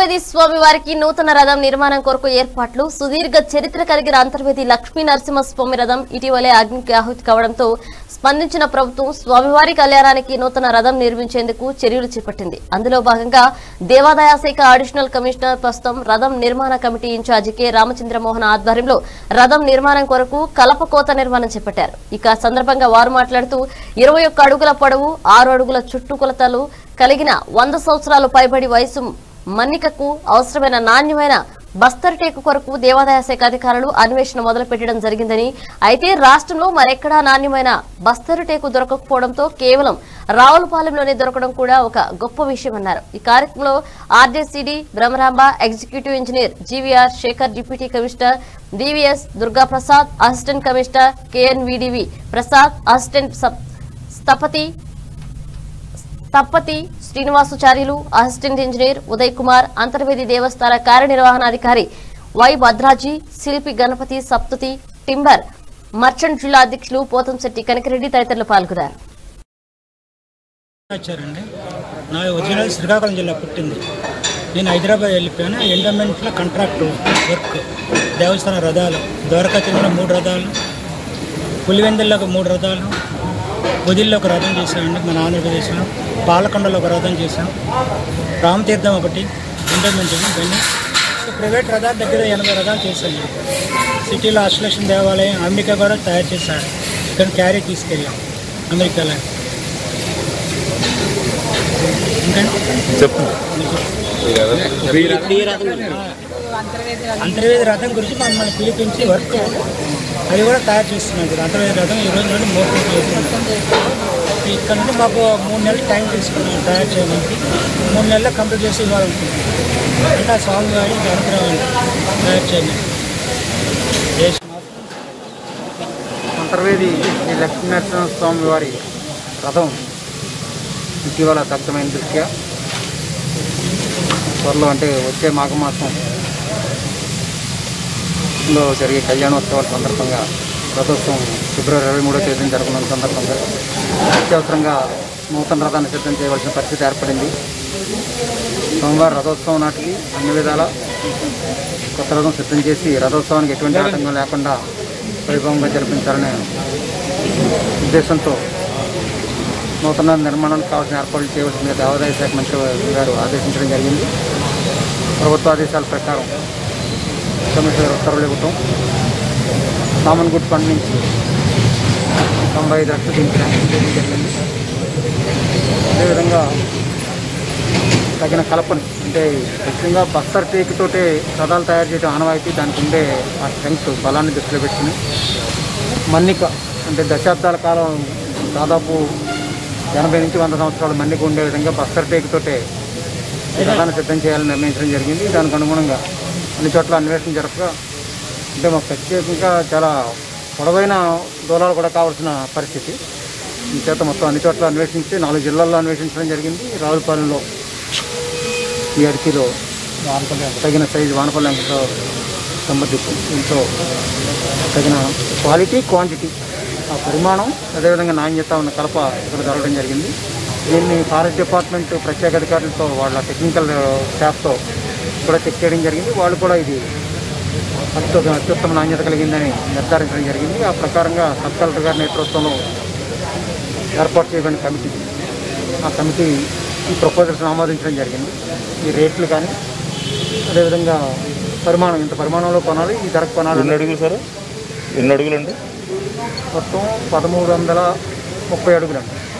అంతర్వేది స్వామి వారికి నూతన రథం నిర్మాణం కొరకు ఏర్పాట్లు సుదీర్ఘ చరిత్ర కలిగిన అంతర్వేది లక్ష్మీ నరసింహస్వామి రథం ఇటీవలే అగ్నికి ఆహుతి కావడంతో స్పందించిన ప్రభుత్వం స్వామివారి కళ్యాణానికి నూతన రథం నిర్మించేందుకు చర్యలు చేపట్టింది అందులో భాగంగా దేవాదాయ శాఖ అడిషనల్ కమిషనర్ ప్రస్తుతం రథం నిర్మాణ కమిటీ ఇన్ఛార్జి కె రామచంద్రమోహన్ ఆధ్వర్యంలో రథం నిర్మాణం కొరకు కలపకోత నిర్మాణం చేపట్టారు ఇక సందర్భంగా వారు మాట్లాడుతూ ఇరవై ఒక్క అడుగుల పొడవు ఆరు అడుగుల చుట్టుకొలతలు కలిగిన వంద సంవత్సరాలు పైబడి వయసు మన్నికకు అవసరమైన నాణ్యమైన బస్తర్ టేకు కొరకు దేవాదాయ శాఖ అధికారులు అన్వేషణ మొదలు పెట్టడం జరిగిందని అయితే రాష్ట్రంలో మరెక్కడా నాణ్యమైన బస్తరు టేకు దొరకకపోవడంతో కేవలం రావులపాలెంలోనే దొరకడం కూడా ఒక గొప్ప విషయమన్నారు ఈ కార్యక్రమంలో RJCD Brahmaramba executive engineer GVR Sekhar deputy commissioner DVS Durga Prasad assistant commissioner KNVDV Prasad assistant sub స్థపతి తప్పతి శ్రీనివాసుచార్యులు అసిస్టెంట్ ఇంజనీర్ ఉదయ్ కుమార్ అంతర్వేది దేవస్థాన కార్యనిర్వహణాధికారి వై భద్రాజీ శిల్పి గణపతి సప్తతి టింబర్ మర్చెంట్ జిల్లా అధ్యక్షులు పోతంశెట్టి కనకరెడ్డి తదితరులు పాల్గొన్నారు వచ్చారండి నా ఒరిజినల్ శ్రీకాకుళం జిల్లా పుట్టింది నేను హైదరాబాద్ వెళ్ళిపోయాను ఎండోమెంట్లో కాంట్రాక్ట్ వర్క్ దేవస్థాన రథాలు ద్వారకా తిరుమల మూడు రథాలు పులివెందుల్లో ఒక మూడు రథాలు బుదిల్లో ఒక రథం చేశామండి మన ఆంధ్రప్రదేశ్లో పాలకొండలో ఒక రథం చేశాం రామతీర్థం ఒకటి ఎండోమెంట్ ఇవన్నీ ప్రైవేట్ రథాల దగ్గర ఎనభై రథాలు చేశాను సిటీలో అశ్లేషణ దేవాలయం అమెరికా కూడా తయారు చేశారు ఇక్కడ క్యారీ తీసుకెళ్ళాం అమెరికాలో ఇంకా చెప్పు అంతర్వేది రథం గురించి మమ్మల్ని పిలిపించి వర్క్ అది కూడా తయారు చేస్తున్నాం ఇప్పుడు అంతర్వేది రథం ఈ రోజు నుండి మోసం చేస్తున్నాం ఇక్కడ నుండి మాకు మూడు నెలలు టైం తీసుకున్నాం తయారు చేయడానికి మూడు నెలల్లో కంప్లీట్ చేసి ఇవ్వాలనుకుంటున్నాం ఇంకా స్వామి గారి అనుగ్రహం తయారు చేయండి అంతర్వేది శ్రీ లక్ష్మీనరసింహ స్వామి వారి రథం ఇటీవల దగ్ధమైన దృష్ట్యా త్వరలో అంటే వచ్చే మాఘమాసం లో జరిగే కళ్యాణోత్సవాల సందర్భంగా రథోత్సవం ఫిబ్రవరి ఇరవై మూడో తేదీన జరగనున్న సందర్భంగా అత్యవసరంగా నూతన రథాన్ని సిద్ధం చేయవలసిన పరిస్థితి ఏర్పడింది సోమవారం రథోత్సవం నాటికి అన్ని విధాల కొత్త రథం సిద్ధం చేసి రథోత్సవానికి ఎటువంటి ఆటంకం లేకుండా వైభవంగా జరిపించాలనే ఉద్దేశంతో నూతన నిర్మాణానికి కావాల్సిన ఏర్పాట్లు చేయవలసిందిగా దేవాదాయ శాఖ మంత్రి గారు ఆదేశించడం జరిగింది ప్రభుత్వ ఆదేశాల ప్రకారం కమిషనర్ ఉత్తర్వులు ఇవ్వటం కామన్ గుడ్ ఫండ్ నుంచి తొంభై ఐదు లక్షలు దించడం జరిగింది అదేవిధంగా తగిన కలపని అంటే ముఖ్యంగా బస్తర్ టేక్ తోటే రథాలు తయారు చేయడం ఆనవాయితీ దానికి ఉండే ఆ స్ట్రెంగ్త్ బలాన్ని దృష్టిలో పెట్టుకుని మన్నిక అంటే దశాబ్దాల కాలం దాదాపు ఎనభై నుంచి వంద సంవత్సరాల మన్నిక ఉండే విధంగా బస్తర్ టేక్ తోటే ఈ రథాన్ని సిద్ధం చేయాలని నిర్ణయించడం జరిగింది దానికి అనుగుణంగా అన్ని చోట్ల అన్వేషణ జరపగా అంటే మాకు ప్రత్యేకంగా చాలా పొడవైన దూలాలు కూడా కావాల్సిన పరిస్థితి ఈ చేత మొత్తం అన్ని చోట్ల అన్వేషించి నాలుగు జిల్లాల్లో అన్వేషించడం జరిగింది రావులపాలెంలో ఈ అడికిలో తగిన సైజు వానపల్లెంతో సంబంధించి దీంతో తగిన క్వాలిటీ క్వాంటిటీ ఆ పరిమాణం అదేవిధంగా నాణ్యత ఉన్న కలప ఇక్కడ దొరకడం జరిగింది దీన్ని ఫారెస్ట్ డిపార్ట్మెంట్ ప్రత్యేక అధికారులతో వాళ్ళ టెక్నికల్ స్టాఫ్తో కూడా చెక్ చేయడం జరిగింది వాళ్ళు కూడా ఇది అత్యుత అత్యుత్తమ నాణ్యత కలిగిందని నిర్ధారించడం జరిగింది ఆ ప్రకారంగా సబ్ కలెక్టర్ గారి నేతృత్వంలో ఏర్పాటు చేయబడిన కమిటీ ఆ కమిటీ ఈ ప్రపోజల్స్ని ఆమోదించడం జరిగింది ఈ రేట్లు కానీ అదేవిధంగా పరిమాణం ఇంత పరిమాణంలో కొనాలి ఈ ధరకు కొనాలి ఎన్ని అడుగులు సార్ ఎన్ని అడుగులు అండి మొత్తం పదమూడు వందల ముప్పై అడుగులు అండి